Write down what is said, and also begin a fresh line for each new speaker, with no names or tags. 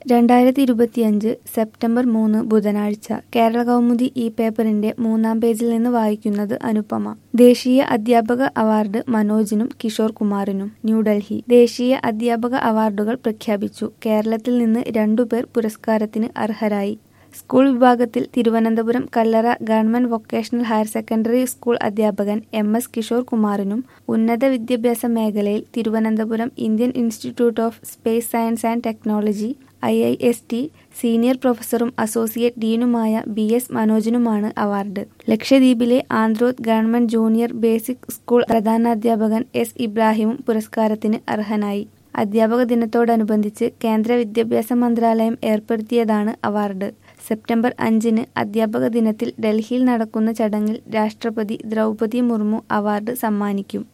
രണ്ടായിരത്തി ഇരുപത്തിയഞ്ച് സെപ്റ്റംബർ മൂന്ന് ബുധനാഴ്ച കേരള കൗമുദി ഈ പേപ്പറിന്റെ മൂന്നാം പേജിൽ നിന്ന് വായിക്കുന്നത് അനുപമ ദേശീയ അധ്യാപക അവാർഡ് മനോജിനും കിഷോർ കുമാറിനും ന്യൂഡൽഹി ദേശീയ അധ്യാപക അവാർഡുകൾ പ്രഖ്യാപിച്ചു കേരളത്തിൽ നിന്ന് രണ്ടുപേർ പുരസ്കാരത്തിന് അർഹരായി സ്കൂൾ വിഭാഗത്തിൽ Thiruvananthapuram Kallara government vocational higher secondary school അധ്യാപകൻ എം എസ് കിഷോർ കുമാറിനും ഉന്നത വിദ്യാഭ്യാസ മേഖലയിൽ Thiruvananthapuram Indian institute of space science and technology I I S T senior പ്രൊഫസറും അസോസിയേറ്റ് ഡീനുമായ ബി എസ് മനോജിനുമാണ് അവാർഡ് ലക്ഷദ്വീപിലെ Androth government junior basic school പ്രധാനാധ്യാപകൻ എസ് ഇബ്രാഹിമും പുരസ്കാരത്തിന് അർഹനായി അധ്യാപക ദിനത്തോടനുബന്ധിച്ച് കേന്ദ്ര വിദ്യാഭ്യാസ മന്ത്രാലയം ഏർപ്പെടുത്തിയതാണ് അവാർഡ് സെപ്റ്റംബർ അഞ്ചിന് അധ്യാപക ദിനത്തിൽ ഡൽഹിയിൽ നടക്കുന്ന ചടങ്ങിൽ രാഷ്ട്രപതി ദ്രൗപതി മുർമു അവാർഡ് സമ്മാനിക്കും